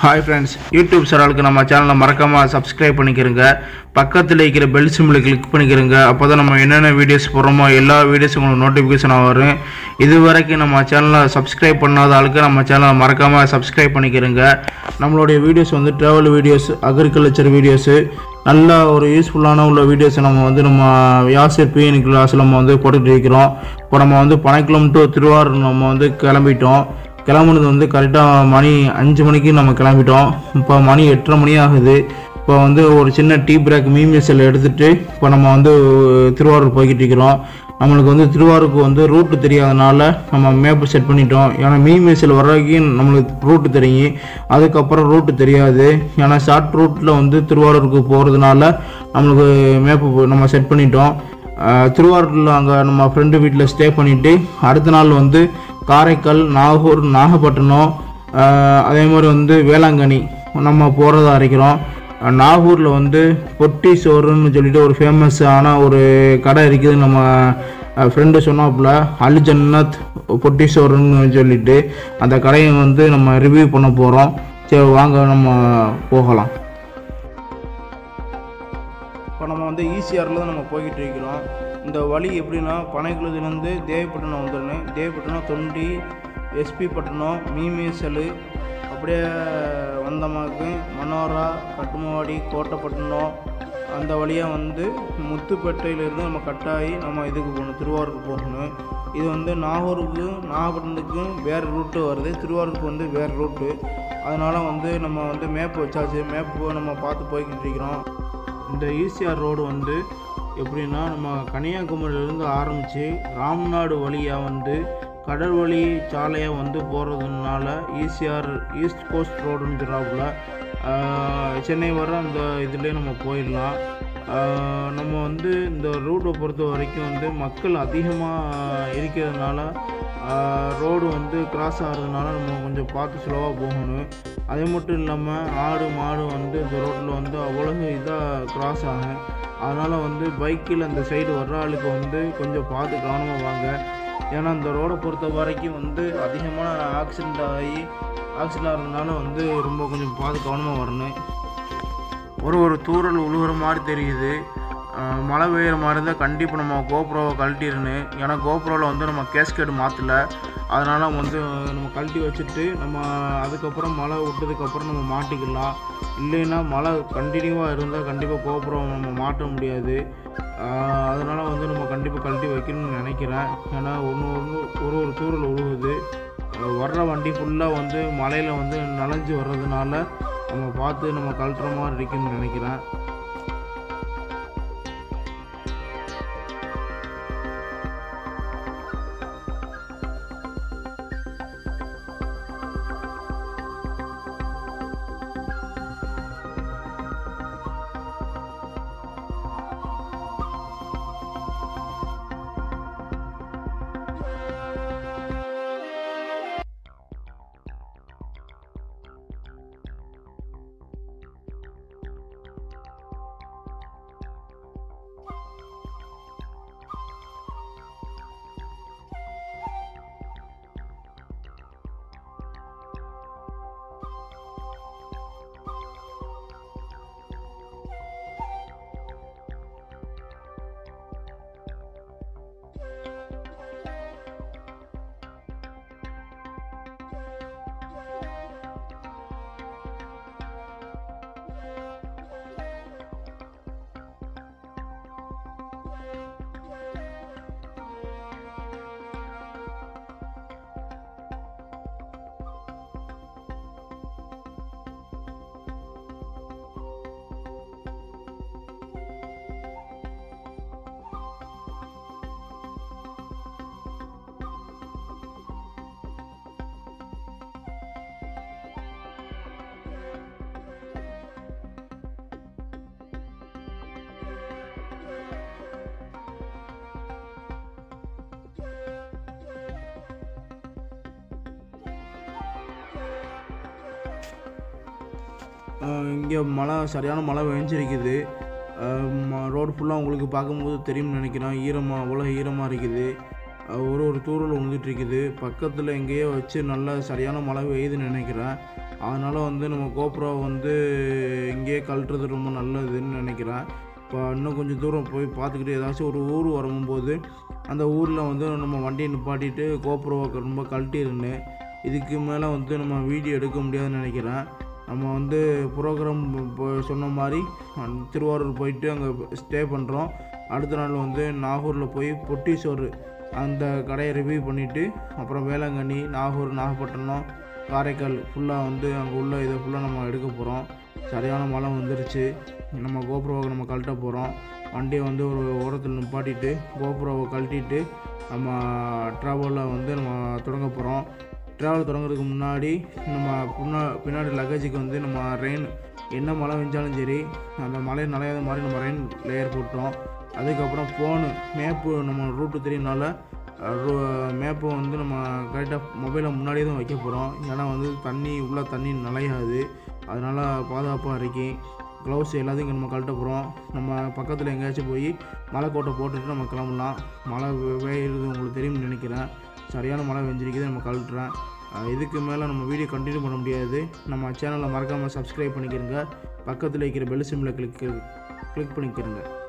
hi friends YouTube சேனலுக்கு நம்ம சேனலை மறக்காமல் சப்ஸ்கிரைப் பண்ணிக்கிறங்க பக்கத்தில் இருக்கிற பெல் சிம்பிளை கிளிக் பண்ணிக்கிறங்க அப்போ தான் நம்ம என்னென்ன வீடியோஸ் போடுறோமோ எல்லா வீடியோஸும் உங்களுக்கு நோட்டிஃபிகேஷனாக வரும் இது வரைக்கும் நம்ம சேனலை சப்ஸ்கிரைப் பண்ணாத ஆளுக்கு நம்ம சேனலை மறக்காமல் சப்ஸ்கிரைப் பண்ணிக்கிறங்க நம்மளுடைய வீடியோஸ் வந்து ட்ராவல் வீடியோஸ் அக்ரிகல்ச்சர் வீடியோஸு நல்ல ஒரு யூஸ்ஃபுல்லான உள்ள வீடியோஸை நம்ம வந்து நம்ம யாசிர் பிஎன் கிளாஸில் நம்ம வந்து போட்டுட்டு இருக்கிறோம் இப்போ நம்ம வந்து பனைக்குளம் டு திருவாரூர் நம்ம வந்து கிளம்பிட்டோம் கிளம்புனது வந்து கரெக்டாக மணி அஞ்சு மணிக்கு நம்ம கிளம்பிட்டோம் இப்போ மணி எட்டரை மணி ஆகுது இப்போ வந்து ஒரு சின்ன டீ பிரேக் மீமிஎஸ்எல் எடுத்துகிட்டு இப்போ நம்ம வந்து திருவாரூர் போய்கிட்டு இருக்கிறோம் நம்மளுக்கு வந்து திருவாரூருக்கு வந்து ரூட்டு தெரியாதனால நம்ம மேப்பு செட் பண்ணிட்டோம் ஏன்னா மீமிஎஸ்எல் வர வரைக்கும் நம்மளுக்கு ரூட்டு தெரியும் அதுக்கப்புறம் ரூட்டு தெரியாது ஏன்னா ஷார்ட் ரூட்டில் வந்து திருவாரூருக்கு போகிறதுனால நம்மளுக்கு மேப்பு நம்ம செட் பண்ணிட்டோம் அஹ் திருவாரூரில் அங்கே நம்ம ஃப்ரெண்டு வீட்டில் ஸ்டே பண்ணிவிட்டு அடுத்த நாள் வந்து காரைக்கால் நாகூர் நாகப்பட்டினம் அஹ் அதே மாதிரி வந்து வேளாங்கண்ணி நம்ம போகிறதா இருக்கிறோம் அஹ் நாகூரில் வந்து பொட்டி சோறுன்னு சொல்லிட்டு ஒரு ஃபேமஸான ஒரு கடை இருக்குது நம்ம ஃப்ரெண்டு சொன்னாப்புல அல் ஜன்னத் பொட்டி சோறுன்னு சொல்லிட்டு அந்த கடையை வந்து நம்ம ரிவ்யூ பண்ண போகிறோம் சரி வாங்க நம்ம போகலாம் இப்போ நம்ம வந்து ஈசிஆரில் தான் நம்ம போய்கிட்டு இருக்கிறோம் இந்த வழி எப்படின்னா பனைக்குளத்துலேருந்து தேவிப்பட்டினம் வந்துடணும் தேவிப்பட்டினம் தொண்டி எஸ்பி பட்டினம் மீமேசல் அப்படியே வந்தமாக்கு மனோரா கட்டுமவாடி கோட்டைப்பட்டினம் அந்த வழியாக வந்து முத்துப்பேட்டையிலேருந்து நம்ம கட்டாயி நம்ம இதுக்கு போகணும் திருவாரூருக்கு போகணும் இது வந்து நாகூருக்கும் நாகப்பட்டினத்துக்கும் வேறு ரூட்டு வருது திருவாரூருக்கு வந்து வேறு ரூட்டு அதனால் வந்து நம்ம வந்து மேப் வச்சாச்சு மேப்பு நம்ம பார்த்து போய்கிட்டு இருக்கிறோம் இந்த ஈசிஆர் ரோடு வந்து எப்படின்னா நம்ம கன்னியாகுமரியிலேருந்து ஆரம்பித்து ராம்நாடு வழியாக வந்து கடல் வழி சாலையாக வந்து போகிறதுனால ஈசிஆர் ஈஸ்ட் கோஸ்ட் ரோடுன்னு சொல்கிறாப்புல சென்னை வர அந்த இதுலேயே நம்ம போயிடலாம் ஆஹ் நம்ம வந்து இந்த ரூட்டை பொறுத்த வரைக்கும் வந்து மக்கள் அதிகமாக இருக்கிறதுனால ரோடு வந்து கிராஸ் ஆகிறதுனால நம்ம கொஞ்சம் பார்த்து ஸ்லோவாக போகணும் அதே மட்டும் இல்லாமல் ஆடு மாடு வந்து இந்த ரோட்டில் வந்து அவ்வளவு இதாக கிராஸ் ஆகும் அதனால் வந்து பைக்கில் அந்த சைடு வர்ற ஆளுக்கு வந்து கொஞ்சம் பார்த்து கவனமாக வாங்க ஏன்னா இந்த ரோடை பொறுத்த வரைக்கும் வந்து அதிகமான ஆக்சிடெண்ட் ஆகி ஆக்சிடெண்ட் ஆகிறதுனால வந்து ரொம்ப கொஞ்சம் பார்த்து கவனமாக வரணும் ஒரு ஒரு தூரல் உழுகுற மாதிரி தெரியுது அஹ் மழை பெய்கிற மாதிரி இருந்தால் கண்டிப்பாக நம்ம கோப்ரோவை கழட்டிடணும் ஏன்னா கோப்ரோவில் வந்து நம்ம கேஸ்கேடு மாற்றலை அதனால் வந்து நம்ம கழட்டி வச்சுட்டு நம்ம அதுக்கப்புறம் மழை விட்டதுக்கப்புறம் நம்ம மாட்டிக்கலாம் இல்லைன்னா மழை கண்டினியூவாக இருந்தால் கண்டிப்பாக கோப்ரோ நம்ம மாட்ட முடியாது அதனால் வந்து நம்ம கண்டிப்பாக கழட்டி வைக்கணும்னு நினைக்கிறேன் ஏன்னா ஒன்று ஒன்று ஒரு ஒரு தூரல் உழுகுது அஹ் வர்ற வண்டி ஃபுல்லாக வந்து மலையில் வந்து நனைஞ்சு வர்றதுனால நம்ம பார்த்து நம்ம கழட்டுற மாதிரி இருக்குன்னு நினைக்கிறேன் இங்கே மழை சரியான மழை பெஞ்சிருக்குது ரோடு ஃபுல்லாக உங்களுக்கு பார்க்கும்போது தெரியும்னு நினைக்கிறேன் ஈரமாக அவ்வளோ ஈரமாக இருக்குது அஹ் ஒரு ஒரு தூரல் விழுந்துட்டு இருக்குது பக்கத்தில் எங்கேயோ வச்சு நல்லா சரியான மழை பெய்யுதுன்னு நினைக்கிறேன் அதனால் வந்து நம்ம கோப்ரோ வந்து இங்கேயே கழட்டுறது ரொம்ப நல்லதுன்னு நினைக்கிறேன் இப்போ இன்னும் கொஞ்சம் தூரம் போய் பார்த்துக்கிட்டு ஏதாச்சும் ஒரு ஊர் வரும்போது அந்த ஊரில் வந்து நம்ம வண்டியை நிப்பாட்டிட்டு கோப்ரோவை ரொம்ப கழட்டிருந்தேன் இதுக்கு மேலே வந்து நம்ம வீடியோ எடுக்க முடியாதுன்னு நினைக்கிறேன் நம்ம வந்து ப்ரோக்ராம் இப்போ சொன்ன மாதிரி அஹ், திருவாரூர் போயிட்டு அங்கே ஸ்டே பண்ணுறோம் அடுத்த நாள் வந்து நாகூரில் போய் பொட்டீஸ்வர் அந்த கடையை ரிவ்யூ பண்ணிவிட்டு அப்புறம் வேளாங்கண்ணி நாகூர் நாகப்பட்டினம் காரைக்கால் ஃபுல்லாக வந்து அங்கே உள்ள இதை ஃபுல்லாக நம்ம எடுக்க போகிறோம் சரியான மழை வந்துருச்சு நம்ம கோபுரோவை நம்ம கழட்ட போகிறோம் வண்டியை வந்து ஒரு ஓரத்தில் நிப்பாட்டிட்டு கோபுரோவை கழட்டிட்டு நம்ம ட்ராவலில் வந்து நம்ம தொடங்க போகிறோம் ட்ராவல் தொடங்குறதுக்கு முன்னாடி நம்ம முன்னா பின்னாடி லக்கேஜுக்கு வந்து நம்ம ரெயின் என்ன மழை பெஞ்சாலும் சரி அந்த மழை நனையாத மாதிரி நம்ம ரெயின் லேயர் போட்டோம் அதுக்கப்புறம் ஃபோனு மேப்பு நம்ம ரூட்டு தெரியனால மேப்பை வந்து நம்ம கரெக்டாக மொபைலை முன்னாடியே தான் வைக்க போகிறோம் ஏன்னா வந்து தண்ணி உள்ளே தண்ணி நனையாது அதனால் பாதுகாப்பாக இருக்கி க்ளவுஸ் எல்லாத்தையும் இங்கே நம்ம கழட்ட போகிறோம் நம்ம பக்கத்தில் எங்கேயாச்சும் போய் மலை கோட்டை போட்டுட்டு நம்ம கிளம்பலாம் மழை பெ- பெய்யுறது உங்களுக்கு தெரியும்னு நினைக்கிறேன் சரியான மழை பெஞ்சிருக்குது நம்ம கழட்டுறேன் அஹ் இதுக்கு மேலே நம்ம வீடியோ கண்டினியூ பண்ண முடியாது நம்ம சேனலை மறக்காமல் சப்ஸ்கிரைப் பண்ணிக்கிறங்க பக்கத்தில் இருக்கிற பெல் சிம்மில் கிளிக் கிளிக் பண்ணிக்கிறங்க